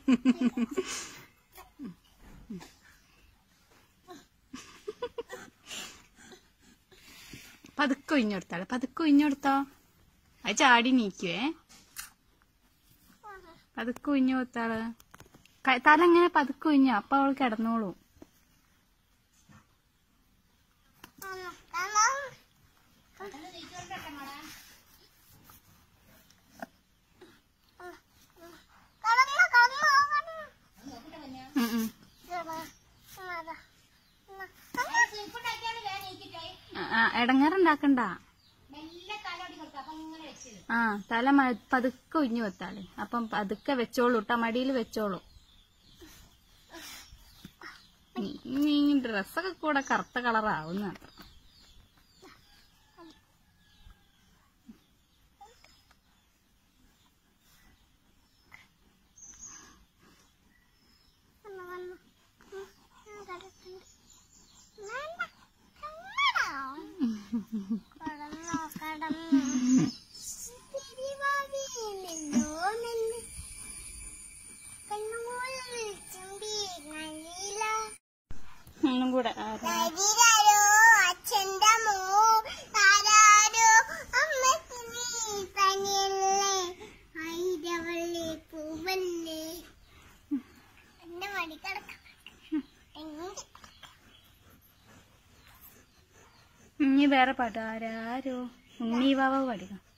പതുക്കെ ഒഴിഞ്ഞെടുത്താളെ പതുക്കെ ഒഴിഞ്ഞെടുത്തോ അത് ചാടി നീക്കുവേ പതുക്കെ ഒഴിഞ്ഞു കൊടുത്താള് ക- തല ഇങ്ങനെ പതുക്കെ ഒഴിഞ്ഞു അപ്പൊ അവൾ കിടന്നോളൂ ഉം ഉം. ആ, ആ ഇടങ്ങാറുണ്ടാക്കണ്ട ആ തല മ- പതുക്കെ ഒഴിഞ്ഞു വെത്താളെ അപ്പം പതുക്കെ വെച്ചോളൂ ട്ടാ മടിയിൽ വെച്ചോളൂ നീ ഡ്രസ്സൊക്കെ കൂടെ കറുത്ത കളറാവുന്ന ഒന്നും കൂടെ ആ, നദിരാരോ അച്ഛന്റെ മോ താരാരോ അമ്മത്തിന് തന്നെയല്ലേ ആയിരവള്ളി പൂവല്ലേ എന്റെ മടി കിടക്കാം ഇനി വേറെ പാട്ട് ആരാരോ ഉണ്ണി വാവ പഠിക്കാം